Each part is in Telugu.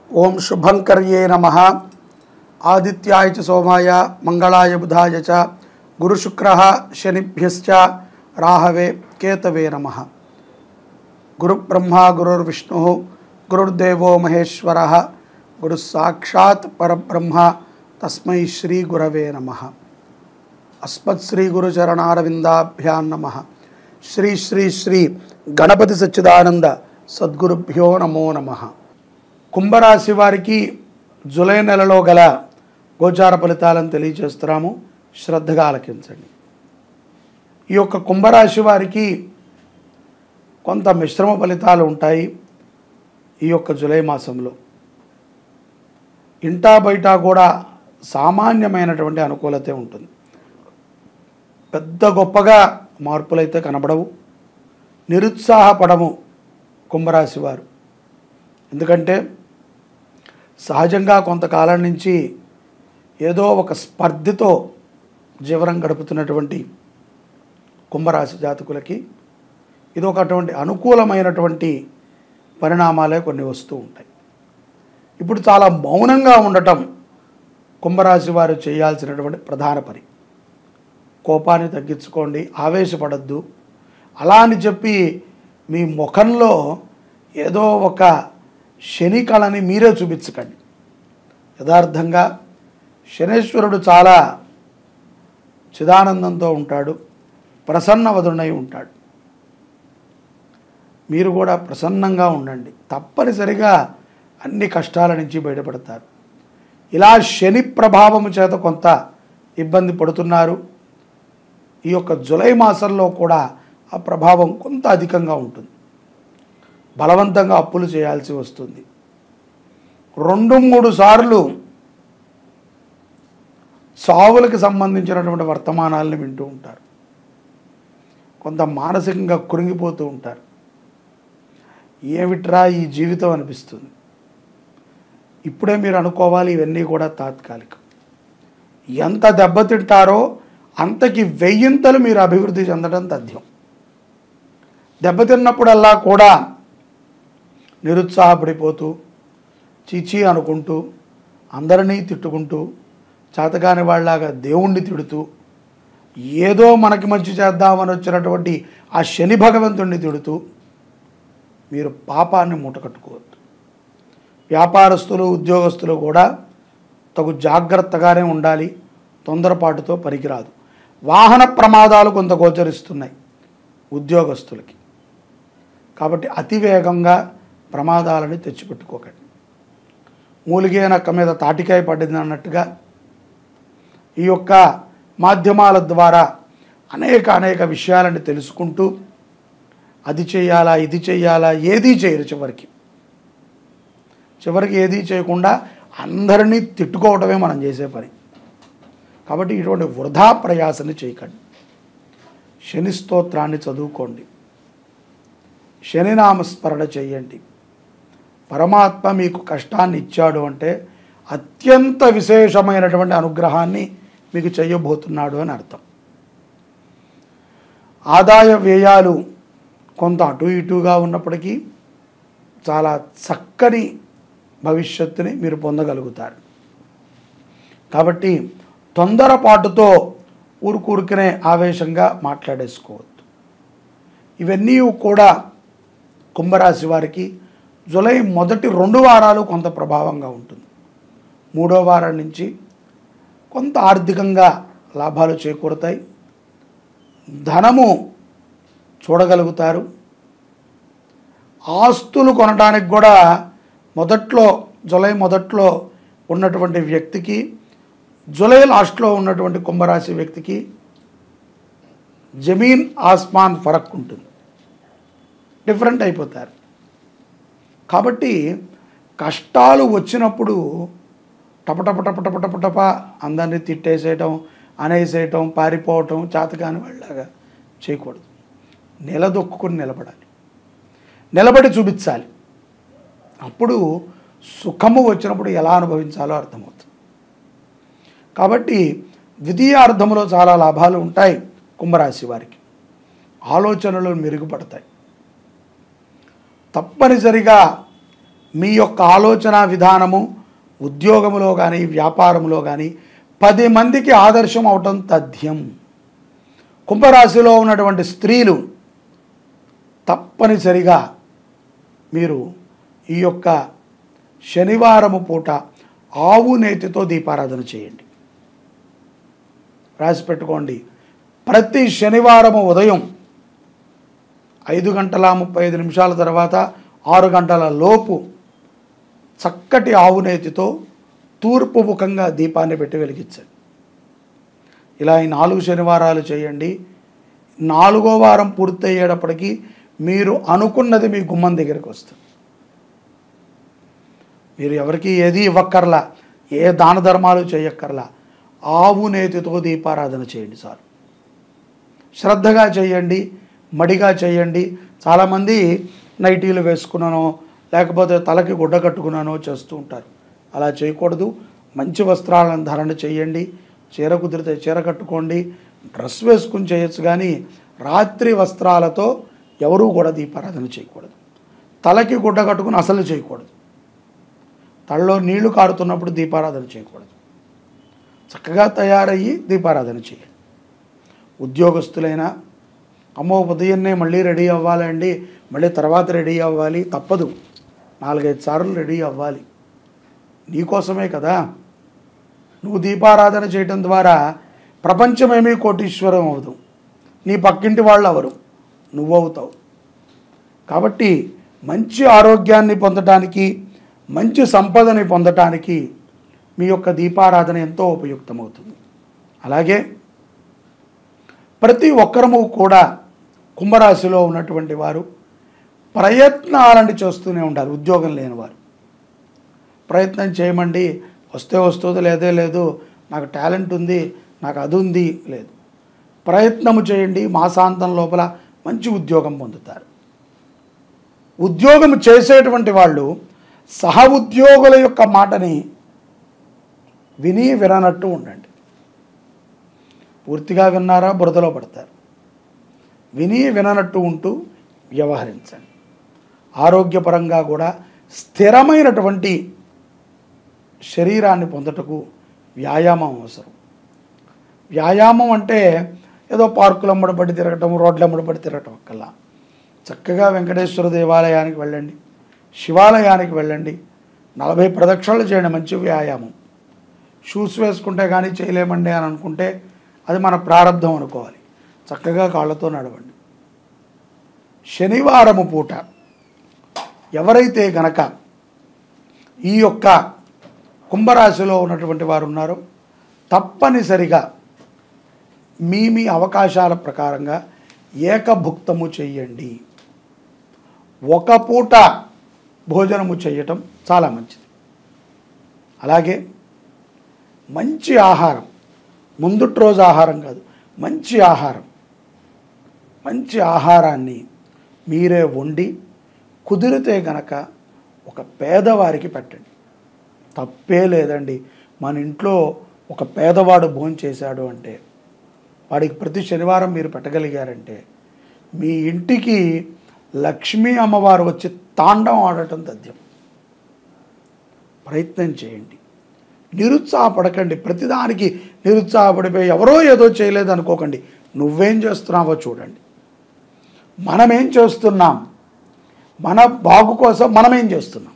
ఓం శుభంకర్యే నమ ఆదిత్యాయ చ సోమాయ మంగళాయ బుధాయ చ గురుశుక్ర శనిభ్యశ్చ రాహవే కేతవే నమ గురుబ్రహ్మ గురుర్విష్ణు గురుర్దేవో మహేశ్వర గురు సాక్షాత్ పరబ్రహ్మ తస్మై శ్రీ గురవే నమ అస్మత్ శ్రీ గురు చరణారవిందాభ్యాం నమ శ్రీ శ్రీ శ్రీ గణపతి సచ్చిదానంద సద్గురుభ్యో నమో నమ కుంభరాశి వారికి జూలై నెలలో గల గోచార ఫలితాలను తెలియజేస్తున్నాము శ్రద్ధగా ఆలకించండి ఈ యొక్క కుంభరాశి వారికి కొంత మిశ్రమ ఫలితాలు ఉంటాయి ఈ యొక్క జూలై మాసంలో ఇంటా బయట కూడా సామాన్యమైనటువంటి అనుకూలతే ఉంటుంది పెద్ద గొప్పగా మార్పులైతే కనబడవు నిరుత్సాహపడము కుంభరాశి వారు ఎందుకంటే సహజంగా కొంతకాలం నుంచి ఏదో ఒక స్పర్ధతో జీవనం గడుపుతున్నటువంటి కుంభరాశి జాతకులకి ఇది ఒక అటువంటి అనుకూలమైనటువంటి పరిణామాలే కొన్ని వస్తూ ఉంటాయి ఇప్పుడు చాలా మౌనంగా ఉండటం కుంభరాశి వారు చేయాల్సినటువంటి ప్రధాన పని కోపాన్ని తగ్గించుకోండి ఆవేశపడద్దు అలా అని చెప్పి మీ ముఖంలో ఏదో ఒక శని కళని మీరే చూపించకండి యథార్థంగా శనేశ్వరుడు చాలా చిదానందంతో ఉంటాడు ప్రసన్నవదుడై ఉంటాడు మీరు కూడా ప్రసన్నంగా ఉండండి తప్పనిసరిగా అన్ని కష్టాల నుంచి బయటపడతారు ఇలా శని ప్రభావము చేత కొంత ఇబ్బంది పడుతున్నారు ఈ యొక్క జులై మాసంలో కూడా ఆ ప్రభావం కొంత అధికంగా ఉంటుంది బలవంతంగా అప్పులు చేయాల్సి వస్తుంది రెండు మూడు సార్లు సావులకు సంబంధించినటువంటి వర్తమానాలను వింటూ ఉంటారు కొంత మానసికంగా కృంగిపోతూ ఉంటారు ఏమిట్రా ఈ జీవితం అనిపిస్తుంది ఇప్పుడే మీరు అనుకోవాలి ఇవన్నీ కూడా తాత్కాలికం ఎంత దెబ్బతింటారో అంతకి వెయ్యింతలు మీరు అభివృద్ధి చెందడం తథ్యం దెబ్బతిన్నప్పుడల్లా కూడా నిరుత్సాహపడిపోతూ చీచీ అనుకుంటూ అందరినీ తిట్టుకుంటూ చేతకాని వాళ్ళలాగా దేవుణ్ణి తిడుతూ ఏదో మనకి మంచి చేద్దామని వచ్చినటువంటి ఆ శని భగవంతుణ్ణి తిడుతూ మీరు పాపాన్ని మూటకట్టుకోవద్దు వ్యాపారస్తులు ఉద్యోగస్తులు కూడా తగు జాగ్రత్తగానే ఉండాలి తొందరపాటుతో పనికిరాదు వాహన ప్రమాదాలు కొంత గోచరిస్తున్నాయి ఉద్యోగస్తులకి కాబట్టి అతివేగంగా ప్రమాదాలని తెచ్చిపెట్టుకోకండి మూలిగే నక్క మీద తాటికాయ పడింది అన్నట్టుగా ఈ యొక్క మాధ్యమాల ద్వారా అనేక అనేక విషయాలని తెలుసుకుంటూ అది చేయాలా ఇది చేయాలా ఏదీ చేయరు చివరికి చివరికి ఏదీ చేయకుండా అందరినీ తిట్టుకోవటమే మనం చేసే పని కాబట్టి ఇటువంటి వృధా ప్రయాసని చేయకండి శని స్తోత్రాన్ని చదువుకోండి శని నామస్మరణ చేయండి పరమాత్మ మీకు కష్టాన్ని ఇచ్చాడు అంటే అత్యంత విశేషమైనటువంటి అనుగ్రహాన్ని మీకు చేయబోతున్నాడు అని అర్థం ఆదాయ వ్యయాలు కొంత అటు ఇటుగా ఉన్నప్పటికీ చాలా చక్కని భవిష్యత్తుని మీరు పొందగలుగుతారు కాబట్టి తొందరపాటుతో ఊరుకూరుకునే ఆవేశంగా మాట్లాడేసుకోవద్దు ఇవన్నీ కూడా కుంభరాశి వారికి జూలై మొదటి రెండు వారాలు కొంత ప్రభావంగా ఉంటుంది మూడో వారం నుంచి కొంత ఆర్థికంగా లాభాలు చేకూరుతాయి ధనము చూడగలుగుతారు ఆస్తులు కొనడానికి కూడా మొదట్లో జూలై మొదట్లో ఉన్నటువంటి వ్యక్తికి జూలై లాస్ట్లో ఉన్నటువంటి కుంభరాశి వ్యక్తికి జమీన్ ఆస్మాన్ ఫరక్ ఉంటుంది డిఫరెంట్ అయిపోతారు కాబట్టి కష్టాలు వచ్చినప్పుడు టపటప టప టప టప టప అందరినీ తిట్టేసేయటం అనేసేయటం పారిపోవటం చేతకాని వాళ్ళలాగా చేయకూడదు నిలదొక్కుని నిలబడాలి నిలబడి చూపించాలి అప్పుడు సుఖము వచ్చినప్పుడు ఎలా అనుభవించాలో అర్థమవుతుంది కాబట్టి ద్వితీయార్థంలో చాలా లాభాలు ఉంటాయి కుంభరాశి వారికి ఆలోచనలు మెరుగుపడతాయి తప్పనిసరిగా మీ యొక్క ఆలోచన విధానము ఉద్యోగంలో కానీ వ్యాపారంలో కానీ పది మందికి ఆదర్శం అవటం తథ్యం కుంభరాశిలో ఉన్నటువంటి స్త్రీలు తప్పనిసరిగా మీరు ఈ యొక్క శనివారము పూట ఆవు నేతితో దీపారాధన చేయండి రాసి పెట్టుకోండి ప్రతి శనివారము ఉదయం ఐదు గంటల ముప్పై ఐదు నిమిషాల తర్వాత ఆరు గంటల లోపు చక్కటి ఆవు నేతితో తూర్పు ముఖంగా దీపాన్ని పెట్టి వెలిగించండి ఇలా ఈ నాలుగు శనివారాలు చేయండి నాలుగో వారం పూర్తయ్యేటప్పటికి మీరు అనుకున్నది మీ గుమ్మం దగ్గరికి వస్తుంది మీరు ఎవరికి ఏది ఇవ్వక్కర్లా ఏ దాన ధర్మాలు చేయక్కర్లా ఆవు నేతితో దీపారాధన చేయండి సార్ శ్రద్ధగా చేయండి మడిగా చేయండి చాలామంది నైటీలు వేసుకున్నానో లేకపోతే తలకి గుడ్డ కట్టుకున్నానో చేస్తూ ఉంటారు అలా చేయకూడదు మంచి వస్త్రాలను ధారణ చేయండి చీర కుదిరితే చీర కట్టుకోండి డ్రెస్ వేసుకుని చేయొచ్చు కానీ రాత్రి వస్త్రాలతో ఎవరూ కూడా దీపారాధన చేయకూడదు తలకి గుడ్డ కట్టుకుని అసలు చేయకూడదు తలలో నీళ్లు కారుతున్నప్పుడు దీపారాధన చేయకూడదు చక్కగా తయారయ్యి దీపారాధన చేయండి ఉద్యోగస్తులైనా అమ్మో ఉదయాన్నే మళ్ళీ రెడీ అవ్వాలండి మళ్ళీ తర్వాత రెడీ అవ్వాలి తప్పదు నాలుగైదు సార్లు రెడీ అవ్వాలి నీకోసమే కదా నువ్వు దీపారాధన చేయటం ద్వారా ప్రపంచమేమీ కోటీశ్వరం అవదు నీ పక్కింటి వాళ్ళు అవరు నువ్వవుతావు కాబట్టి మంచి ఆరోగ్యాన్ని పొందటానికి మంచి సంపదని పొందటానికి మీ యొక్క దీపారాధన ఎంతో ఉపయుక్తమవుతుంది అలాగే ప్రతి ఒక్కరము కూడా కుంభరాశిలో ఉన్నటువంటి వారు ప్రయత్నాలని చేస్తూనే ఉండాలి ఉద్యోగం లేనివారు ప్రయత్నం చేయమండి వస్తే వస్తుంది లేదే లేదు నాకు టాలెంట్ ఉంది నాకు అది ఉంది లేదు ప్రయత్నము చేయండి మాసాంతం లోపల మంచి ఉద్యోగం పొందుతారు ఉద్యోగం చేసేటువంటి వాళ్ళు సహ ఉద్యోగుల యొక్క మాటని విని విననట్టు ఉండండి పూర్తిగా విన్నారా బురదలో పడతారు విని విననట్టు ఉంటూ వ్యవహరించండి ఆరోగ్యపరంగా కూడా స్థిరమైనటువంటి శరీరాన్ని పొందటకు వ్యాయామం అవసరం వ్యాయామం అంటే ఏదో పార్కులు అమ్మడబడి తిరగటం రోడ్లు అమ్మడబడి తిరగటం కల్లా చక్కగా వెంకటేశ్వర దేవాలయానికి వెళ్ళండి శివాలయానికి వెళ్ళండి నలభై ప్రదక్షిణలు చేయండి మంచి వ్యాయామం షూస్ వేసుకుంటే కానీ చేయలేమండి అని అనుకుంటే అది మన ప్రారంధం అనుకోవాలి చక్కగా కాళ్ళతో నడవండి శనివారము పూట ఎవరైతే గనక ఈ యొక్క కుంభరాశిలో ఉన్నటువంటి వారు ఉన్నారో తప్పనిసరిగా మీ మీ అవకాశాల ప్రకారంగా ఏకభుక్తము చెయ్యండి ఒక పూట భోజనము చేయటం చాలా మంచిది అలాగే మంచి ఆహారం ముందుటి రోజు ఆహారం కాదు మంచి ఆహారం మంచి ఆహారాన్ని మీరే వండి కుదిరితే గనక ఒక పేదవారికి పెట్టండి తప్పే లేదండి మన ఇంట్లో ఒక పేదవాడు భోజనం చేశాడు అంటే వాడికి ప్రతి శనివారం మీరు పెట్టగలిగారంటే మీ ఇంటికి లక్ష్మీ అమ్మవారు వచ్చి తాండం ఆడటం తథ్యం ప్రయత్నం చేయండి నిరుత్సాహపడకండి ప్రతిదానికి నిరుత్సాహపడిపోయి ఎవరో ఏదో చేయలేదు అనుకోకండి నువ్వేం చేస్తున్నావో చూడండి మనమేం చేస్తున్నాం మన బాగు కోసం మనమేం చేస్తున్నాం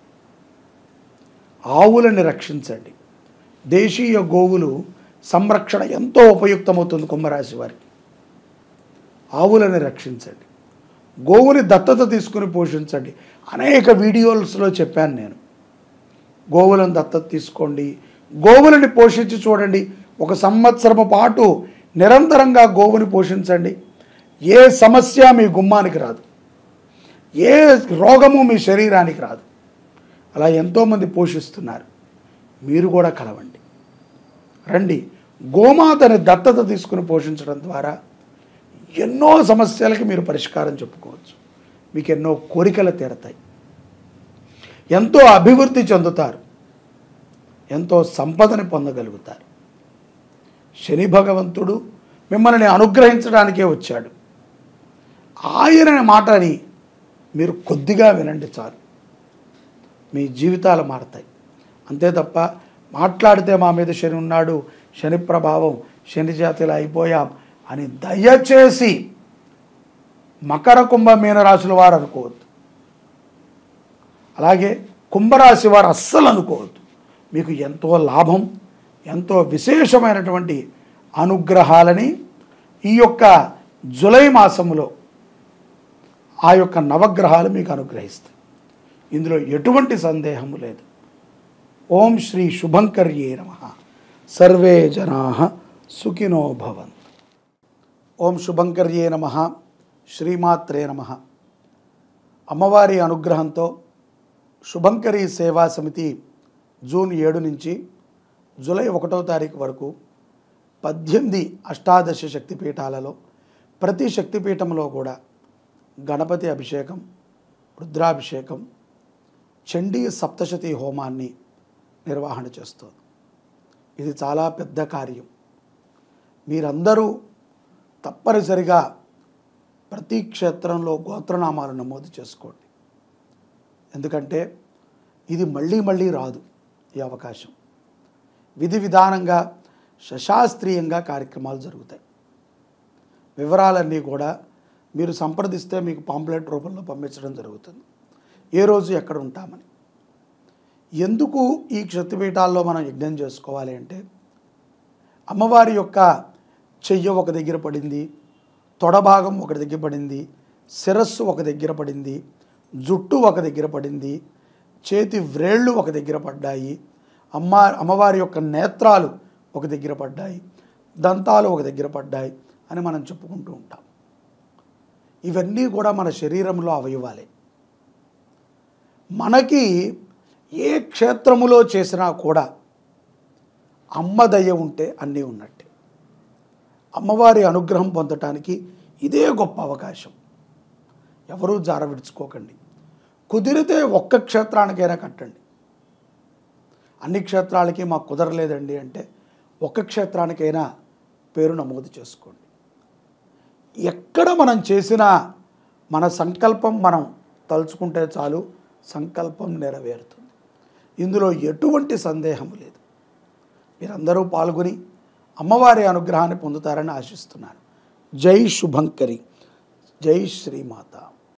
ఆవులని రక్షించండి దేశీయ గోవులు సంరక్షణ ఎంతో ఉపయుక్తమవుతుంది కుంభరాశి వారికి ఆవులని రక్షించండి గోవుని దత్తత తీసుకుని పోషించండి అనేక వీడియోస్లో చెప్పాను నేను గోవులను దత్తత తీసుకోండి గోవులని పోషించి చూడండి ఒక సంవత్సరము పాటు నిరంతరంగా గోవుని పోషించండి ఏ సమస్య మీ గుమ్మానికి రాదు ఏ రోగము మీ శరీరానికి రాదు అలా ఎంతోమంది పోషిస్తున్నారు మీరు కూడా కలవండి రండి గోమాతని దత్తత తీసుకుని పోషించడం ద్వారా ఎన్నో సమస్యలకి మీరు పరిష్కారం చెప్పుకోవచ్చు మీకు ఎన్నో కోరికలు తీరతాయి ఎంతో అభివృద్ధి చెందుతారు ఎంతో సంపదని పొందగలుగుతారు శని భగవంతుడు మిమ్మల్ని అనుగ్రహించడానికే వచ్చాడు ఆయన మాటని మీరు కొద్దిగా వినండి చాలు మీ జీవితాలు మారతాయి అంతే తప్ప మాట్లాడితే మా మీద శని ఉన్నాడు శని ప్రభావం శని జాతిలో అయిపోయాం అని దయచేసి మకర కుంభ మీన రాశుల వారు అనుకోవద్దు అలాగే కుంభరాశి వారు అస్సలు అనుకోవద్దు మీకు ఎంతో లాభం ఎంతో విశేషమైనటువంటి అనుగ్రహాలని ఈ యొక్క జులై మాసములో ఆ యొక్క నవగ్రహాలు మీకు అనుగ్రహిస్తాయి ఇందులో ఎటువంటి సందేహము లేదు ఓం శ్రీ శుభంకర్యే నమ సర్వే జనా సుఖినో భవంతు ఓం శుభంకర్యే నమ శ్రీమాత్రే నమ అమ్మవారి అనుగ్రహంతో శుభంకరి సేవా సమితి జూన్ ఏడు నుంచి జూలై ఒకటో తారీఖు వరకు పద్దెనిమిది అష్టాదశ శక్తిపీఠాలలో ప్రతి శక్తిపీఠంలో కూడా గణపతి అభిషేకం రుద్రాభిషేకం చండీ సప్తశతి హోమాన్ని నిర్వహణ చేస్తుంది ఇది చాలా పెద్ద కార్యం మీరందరూ తప్పనిసరిగా ప్రతి క్షేత్రంలో గోత్రనామాలు నమోదు చేసుకోండి ఎందుకంటే ఇది మళ్ళీ మళ్ళీ రాదు ఈ అవకాశం విధి విధానంగా శశాస్త్రీయంగా కార్యక్రమాలు జరుగుతాయి వివరాలన్నీ కూడా మీరు సంప్రదిస్తే మీకు పాంప్లెట్ రూపంలో పంపించడం జరుగుతుంది ఏ రోజు ఎక్కడ ఉంటామని ఎందుకు ఈ క్షత్రిపీఠాల్లో మనం యజ్ఞం చేసుకోవాలి అంటే అమ్మవారి యొక్క చెయ్య ఒక దగ్గర పడింది తొడభాగం ఒక దగ్గర పడింది శిరస్సు ఒక దగ్గర పడింది జుట్టు ఒక దగ్గర పడింది చేతి వ్రేళ్ళు ఒక దగ్గర పడ్డాయి అమ్మ అమ్మవారి యొక్క నేత్రాలు ఒక దగ్గర పడ్డాయి దంతాలు ఒక దగ్గర పడ్డాయి అని మనం చెప్పుకుంటూ ఉంటాం ఇవన్నీ కూడా మన శరీరంలో అవయవాలే మనకి ఏ క్షేత్రములో చేసినా కూడా అమ్మ దయ ఉంటే అన్నీ ఉన్నట్టే అమ్మవారి అనుగ్రహం పొందటానికి ఇదే గొప్ప అవకాశం ఎవరూ జార విడుచుకోకండి కుదిరితే ఒక్క క్షేత్రానికైనా కట్టండి అన్ని క్షేత్రాలకి మాకు కుదరలేదండి అంటే ఒక్క క్షేత్రానికైనా పేరు నమోదు చేసుకోండి ఎక్కడ మనం చేసినా మన సంకల్పం మనం తలుచుకుంటే చాలు సంకల్పం నెరవేరుతుంది ఇందులో ఎటువంటి సందేహం లేదు మీరందరూ పాల్గొని అమ్మవారి అనుగ్రహాన్ని పొందుతారని ఆశిస్తున్నాను జై శుభంకరి జై శ్రీమాత